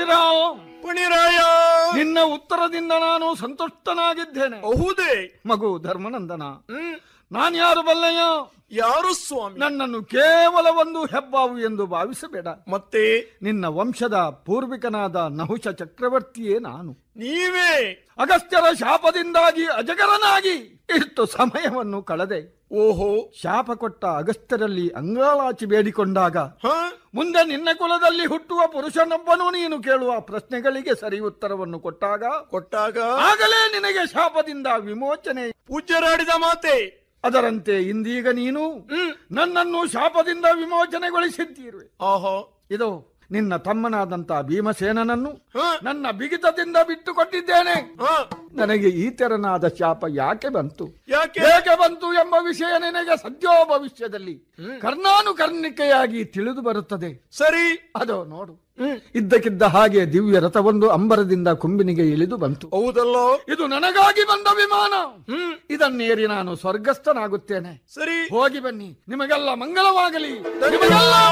ಪಣಿರ ಪಣಿರಾಯ ನಿನ್ನ ಉತ್ತರದಿಂದ ನಾನು ಸಂತುಷ್ಟನಾಗಿದ್ದೇನೆ ಹೌದೇ ಮಗು ಧರ್ಮನಂದನ ಹ್ಮ್ ನಾನ್ಯಾರು ಬಲ್ಲೆಯ ಯಾರು ಸ್ವಾಮಿ ನನ್ನನ್ನು ಕೇವಲ ಒಂದು ಹೆಬ್ಬಾವು ಎಂದು ಭಾವಿಸಬೇಡ ಮತ್ತೆ ನಿನ್ನ ವಂಶದ ಪೂರ್ವಿಕನಾದ ನಹುಷ ಚಕ್ರವರ್ತಿಯೇ ನಾನು ನೀವೇ ಅಗಸ್ತ್ಯರ ಶಾಪದಿಂದಾಗಿ ಅಜಗರನಾಗಿ ಇಷ್ಟು ಸಮಯವನ್ನು ಕಳೆದೆ ಓಹೋ ಶಾಪ ಕೊಟ್ಟ ಅಗಸ್ತ್ಯರಲ್ಲಿ ಅಂಗಾಲಾಚಿ ಬೇಡಿಕೊಂಡಾಗ ಹ ಮುಂದೆ ನಿನ್ನ ಕುಲದಲ್ಲಿ ಹುಟ್ಟುವ ಪುರುಷನೊಬ್ಬನು ನೀನು ಕೇಳುವ ಪ್ರಶ್ನೆಗಳಿಗೆ ಸರಿ ಉತ್ತರವನ್ನು ಕೊಟ್ಟಾಗ ಕೊಟ್ಟಾಗ ಆಗಲೇ ನಿನಗೆ ಶಾಪದಿಂದ ವಿಮೋಚನೆ ಪೂಜ್ಯರಾಡಿದ ಮಾತೆ ಅದರಂತೆ ಇಂದೀಗ ನೀನು ಹ್ಮ್ ನನ್ನನ್ನು ಶಾಪದಿಂದ ವಿಮೋಚನೆಗೊಳಿಸಿದ್ದೀರುವೆ ಆಹೋ ಇದು ನಿನ್ನ ತಮ್ಮನಾದಂತ ಭೀಮಸೇನನನ್ನು ಹ ನನ್ನ ಬಿಗಿತದಿಂದ ಬಿಟ್ಟು ಕೊಟ್ಟಿದ್ದೇನೆ ಹ ನನಗೆ ಈ ತೆರನಾದ ಶಾಪ ಯಾಕೆ ಬಂತು ಯಾಕೆ ಹೇಗೆ ಬಂತು ಎಂಬ ವಿಷಯ ನಿನಗೆ ಸದ್ಯೋ ಭವಿಷ್ಯದಲ್ಲಿ ಕರ್ಣಾನುಕರ್ಣಿಕೆಯಾಗಿ ತಿಳಿದು ಬರುತ್ತದೆ ಸರಿ ಅದೋ ನೋಡು ಹ್ಮ್ ಇದ್ದಕ್ಕಿದ್ದ ಹಾಗೆ ದಿವ್ಯ ರಥವೊಂದು ಅಂಬರದಿಂದ ಕುಂಬಿನಿಗೆ ಇಳಿದು ಬಂತು ಹೌದಲ್ಲೋ ಇದು ನನಗಾಗಿ ಬಂದ ವಿಮಾನ ಹ್ಮ್ ಇದನ್ನೇರಿ ನಾನು ಸ್ವರ್ಗಸ್ಥನಾಗುತ್ತೇನೆ ಸರಿ ಹೋಗಿ ಬನ್ನಿ ನಿಮಗೆಲ್ಲ ಮಂಗಲವಾಗಲಿ ನಿಮಗೆಲ್ಲ